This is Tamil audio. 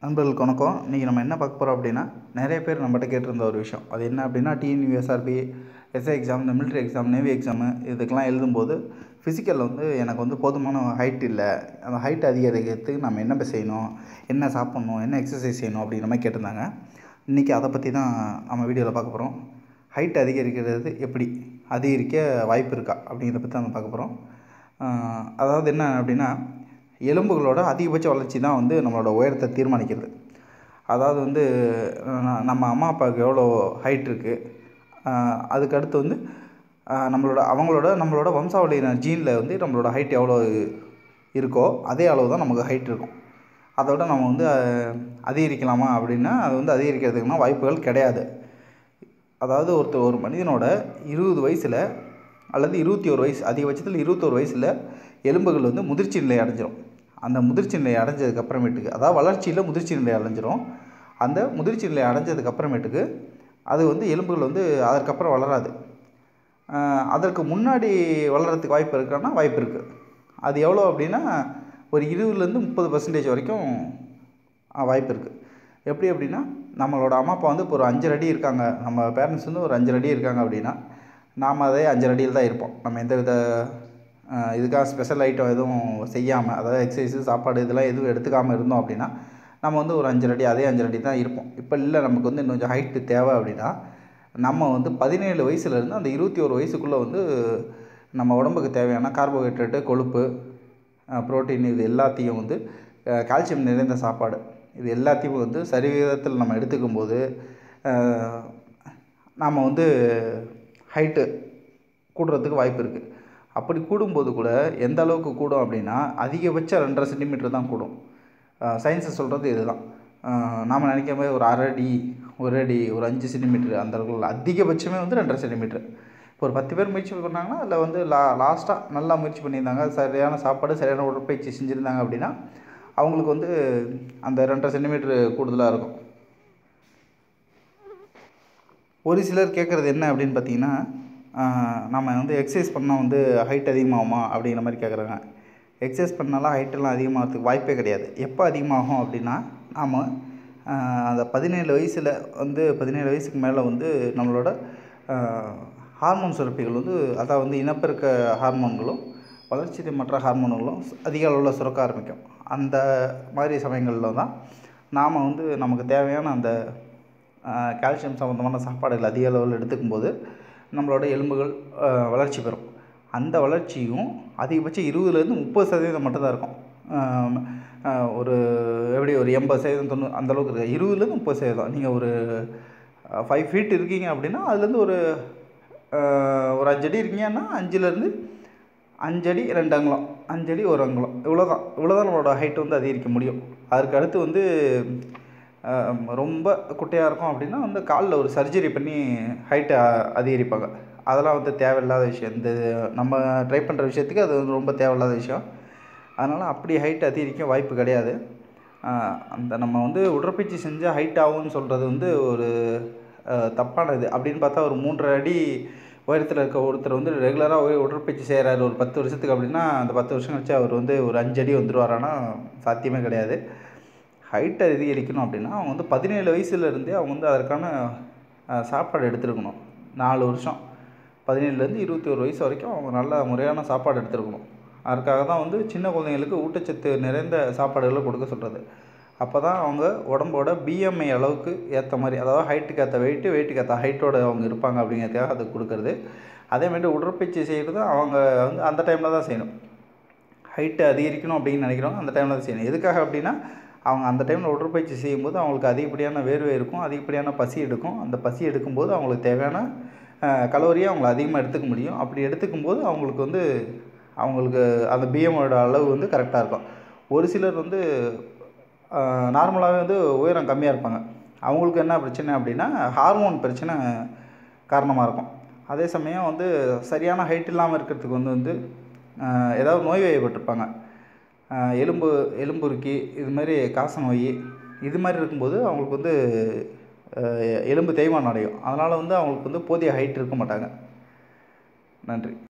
நண்பர்களுக்கு வணக்கம் இன்றைக்கி நம்ம என்ன பார்க்க போகிறோம் அப்படின்னா நிறைய பேர் நம்மகிட்ட கேட்டிருந்த ஒரு விஷயம் அது என்ன அப்படின்னா டிஎன்யூஎஸ்ஆர்பி எஸ்ஐ எக்ஸாம் இந்த மிலிட்ரி எக்ஸாம் நேவி எக்ஸாமு இதுக்கெல்லாம் எழுதும்போது ஃபிசிக்கலில் வந்து எனக்கு வந்து போதுமான ஹைட் இல்லை அந்த ஹைட் அதிகரிக்கிறதுக்கு நம்ம என்ன செய்யணும் என்ன சாப்பிட்ணும் என்ன எக்ஸசைஸ் செய்யணும் அப்படிங்கிற மாதிரி கேட்டிருந்தாங்க இன்றைக்கி அதை பற்றி தான் நம்ம வீடியோவில் பார்க்க போகிறோம் ஹைட் அதிகரிக்கிறது எப்படி அதிகரிக்க வாய்ப்பு இருக்கா அப்படிங்கிறத பற்றி நம்ம பார்க்க போகிறோம் அதாவது என்ன அப்படின்னா எலும்புகளோட அதிகபட்ச வளர்ச்சி தான் வந்து நம்மளோட உயரத்தை தீர்மானிக்கிறது அதாவது வந்து ந- நம்ம அம்மா அப்பாவுக்கு எவ்வளோ ஹைட் இருக்குது அதுக்கு அடுத்து வந்து ஆஹ் நம்மளோட அவங்களோட நம்மளோட வம்சாவளியினர் ஜீனில் வந்து நம்மளோட ஹைட் எவ்வளோ இருக்கோ அதே அளவு தான் நமக்கு ஹைட் இருக்கும் அதோட நம்ம வந்து ஆஹ், அதிகரிக்கலாமா அப்படின்னா அது வந்து அதிகரிக்கிறதுக்குனா வாய்ப்புகள் கிடையாது அதாவது ஒருத்தர் ஒரு மனிதனோட இருபது வயசில் அல்லது இருபத்தி ஒரு வயசு அதிகபட்சத்தில் இருபத்தோரு வயசில் எலும்புகள் வந்து முதிர்ச்சி நிலை அடைஞ்சிரும் அந்த முதிர்ச்சி நிலை அடைஞ்சதுக்கு அப்புறமேட்டுக்கு அதாவது வளர்ச்சியில் முதிர்ச்சி நிலை அடைஞ்சிரும் அந்த முதிர்ச்சி நிலை அடைஞ்சதுக்கு அப்புறமேட்டுக்கு அது வந்து எலும்புகள் வந்து அதற்கப்புறம் வளராது ஆஹ் அதற்கு முன்னாடி வளர்கிறதுக்கு வாய்ப்பு இருக்கான்னா வாய்ப்பு இருக்குது அது எவ்வளோ அப்படின்னா ஒரு இருபதுலேருந்து முப்பது பர்சன்டேஜ் வரைக்கும் ஆஹ் வாய்ப்பு இருக்குது எப்படி அப்படின்னா நம்மளோட அம்மா அப்பா வந்து இப்போ ஒரு அஞ்சரை அடி இருக்காங்க நம்ம பேரண்ட்ஸ் வந்து ஒரு அஞ்சரை அடி இருக்காங்க அப்படின்னா நாம் அதே அஞ்சரை அடியில் தான் இருப்போம் நம்ம எந்த வித ஆஹ் இதுக்காக ஸ்பெஷல் ஐட்டம் எதுவும் செய்யாமல் அதாவது எக்ஸசைஸு சாப்பாடு இதெல்லாம் எதுவும் எடுத்துக்காமல் இருந்தோம் அப்படின்னா நம்ம வந்து ஒரு அஞ்சரை அடி அதே அஞ்சரை அடி தான் இருப்போம் இப்போ இல்லை நமக்கு வந்து இன்னும் கொஞ்சம் ஹைட்டு தேவை அப்படின்னா நம்ம வந்து பதினேழு வயசுலேருந்து அந்த இருபத்தி ஒரு வயசுக்குள்ளே வந்து நம்ம உடம்புக்கு தேவையான கார்போஹைட்ரேட்டு கொழுப்பு புரோட்டீன் இது எல்லாத்தையும் வந்து கால்சியம் நிறைந்த சாப்பாடு இது எல்லாத்தையும் வந்து சரி விகிதத்தில் நம்ம எடுத்துக்கும் போது நாம் வந்து ஹைட்டு கூடுறதுக்கு வாய்ப்பு இருக்குது அப்படி கூடும்போது கூட எந்த அளவுக்கு கூடும் அப்படின்னா அதிகபட்சம் ரெண்டரை சென்டிமீட்டர் தான் கூடும் சயின்ஸை சொல்கிறது இதுதான் நாம் நினைக்கிற மாதிரி ஒரு அரை அடி ஒரு அடி ஒரு அஞ்சு சென்டிமீட்டர் அந்த அளவுக்கு அதிகபட்சமே வந்து ரெண்டரை சென்டிமீட்டர் இப்போ ஒரு பத்து பேர் முயற்சி பண்ணாங்கன்னா அதில் வந்து லா லாஸ்ட்டாக நல்லா முயற்சி பண்ணியிருந்தாங்க சரியான சாப்பாடு சரியான உடற்பயிற்சி செஞ்சுருந்தாங்க அப்படின்னா அவங்களுக்கு வந்து அந்த ரெண்டரை சென்டிமீட்டர் கூடுதலாக இருக்கும் ஒரு சிலர் கேட்குறது என்ன அப்படின்னு பார்த்தீங்கன்னா ஆஹ் நம்ம வந்து எக்ஸசைஸ் பண்ணால் வந்து ஹைட் அதிகமாகுமா அப்படிங்கிற மாதிரி கேட்குறாங்க எக்ஸசைஸ் பண்ணாலாம் ஹைட்டெல்லாம் அதிகமாகிறதுக்கு வாய்ப்பே கிடையாது எப்போ அதிகமாகும் அப்படின்னா நாம் அந்த பதினேழு வயசில் வந்து பதினேழு வயசுக்கு மேலே வந்து நம்மளோட ஹார்மோன் சுரப்பிகள் வந்து அதாவது வந்து இனப்பெருக்க ஹார்மோன்களும் வளர்ச்சி மற்ற ஹார்மோன்களும் அதிக அளவில் சுரக்க ஆரம்பிக்கும் அந்த மாதிரி சமயங்களில் தான் நாம் வந்து நமக்கு தேவையான அந்த கால்சியம் சம்மந்தமான சாப்பாடுகள் அதிக அளவில் எடுத்துக்கும்போது நம்மளோட எலும்புகள் ஆஹ், வளர்ச்சி பெறும் அந்த வளர்ச்சியும் அதிகபட்சம் இருபதுலேருந்து முப்பது சதவீதம் மட்டும்தான் இருக்கும் ஆம், ஆஹ், ஒரு எப்படி ஒரு எண்பது சதவீதம் தொண்ணூறு அந்த அளவுக்கு இருக்குது இருபதுலேருந்து முப்பது சதவீதம் நீங்கள் ஒரு ஃபைவ் ஃபீட் இருக்கீங்க அப்படின்னா அதுலேருந்து ஒரு ஆஹ், ஒரு அஞ்சடி இருக்கீங்கன்னா அஞ்சுலேருந்து அஞ்சடி ரெண்டு அங்குலம் அஞ்சடி ஒரு அங்குலம் இவ்வளோதான் இவ்வளோதான் நம்மளோட ஹைட் வந்து அதிகரிக்க முடியும் அதற்கு அடுத்து வந்து ஆஹ், ரொம்ப குட்டையாக இருக்கும் அப்படின்னா வந்து காலில் ஒரு சர்ஜரி பண்ணி ஹைட்டை அதிகரிப்பாங்க அதெல்லாம் வந்து தேவையில்லாத விஷயம் இந்த நம்ம ட்ரை பண்ணுற விஷயத்துக்கு அது வந்து ரொம்ப தேவையில்லாத விஷயம் அதனால் அப்படி ஹைட் அதிகரிக்க வாய்ப்பு கிடையாது ஆஹ், அந்த நம்ம வந்து உடற்பயிற்சி செஞ்சால் ஹைட் ஆகும்னு சொல்கிறது வந்து ஒரு ஆஹ், தப்பான இது அப்படின்னு பார்த்தா ஒரு மூன்றரை அடி உயரத்தில் இருக்க ஒருத்தர் வந்து ரெகுலராக உடற்பயிற்சி செய்கிறாரு ஒரு பத்து வருஷத்துக்கு அப்படின்னா அந்த பத்து வருஷம் கழிச்சு அவர் வந்து ஒரு அஞ்சு அடி வந்துருவாரானா சாத்தியமே கிடையாது ஹைட் அதிகரிக்கணும் அப்படின்னா அவங்க வந்து பதினேழு வயசுலேருந்தே அவங்க வந்து அதற்கான அஹ், சாப்பாடு எடுத்துருக்கணும் நாலு வருஷம் பதினேழுலேருந்து இருபத்தி ஒரு வயசு வரைக்கும் அவங்க நல்ல முறையான சாப்பாடு எடுத்துருக்கணும் அதுக்காக தான் வந்து சின்ன குழந்தைங்களுக்கு ஊட்டச்சத்து நிறைந்த சாப்பாடுகளை கொடுக்க சொல்கிறது அப்போ தான் அவங்க உடம்போட பிஎம்ஐ அளவுக்கு ஏற்ற மாதிரி அதாவது ஹைட்டுக்கு ஏற்ற வெயிட்டு வெயிட்டுக்கு ஏற்ற ஹைட்டோட அவங்க இருப்பாங்க அப்படிங்கிறதுக்காக அது கொடுக்கறது அதேமாதிரி உடற்பயிற்சி செய்கிறது அவங்க வந்து அந்த டைமில் தான் செய்யணும் ஹைட்டு அதிகரிக்கணும் அப்படின்னு நினைக்கிறவங்க அந்த டைமில் தான் செய்யணும் எதுக்காக அப்படின்னா அவங்க அந்த டைமில் உடற்பயிற்சி செய்யும்போது அவங்களுக்கு அதிகப்படியான வேர்வை இருக்கும் அதிகப்படியான பசி எடுக்கும் அந்த பசி எடுக்கும்போது அவங்களுக்கு தேவையான கலோரியை அவங்கள அதிகமாக எடுத்துக்க முடியும் அப்படி எடுத்துக்கும்போது அவங்களுக்கு வந்து அவங்களுக்கு அந்த பிஎம்மோட அளவு வந்து கரெக்டாக இருக்கும் ஒரு சிலர் வந்து நார்மலாகவே வந்து உயரம் கம்மியாக இருப்பாங்க அவங்களுக்கு என்ன பிரச்சனை அப்படின்னா ஹார்மோன் பிரச்சனை காரணமாக இருக்கும் அதே சமயம் வந்து சரியான ஹைட் இல்லாமல் இருக்கிறதுக்கு வந்து வந்து ஆஹ், ஏதாவது நோய் வாய்ப்பட்டிருப்பாங்க ஆஹ், எலும்பு எலும்புருக்கி இது மாதிரி காச நோய் இது மாதிரி இருக்கும்போது அவங்களுக்கு வந்து ஆஹ், எலும்பு தேய்மானம் அடையும் அதனால் வந்து அவங்களுக்கு வந்து போதிய ஹைட் இருக்க மாட்டாங்க நன்றி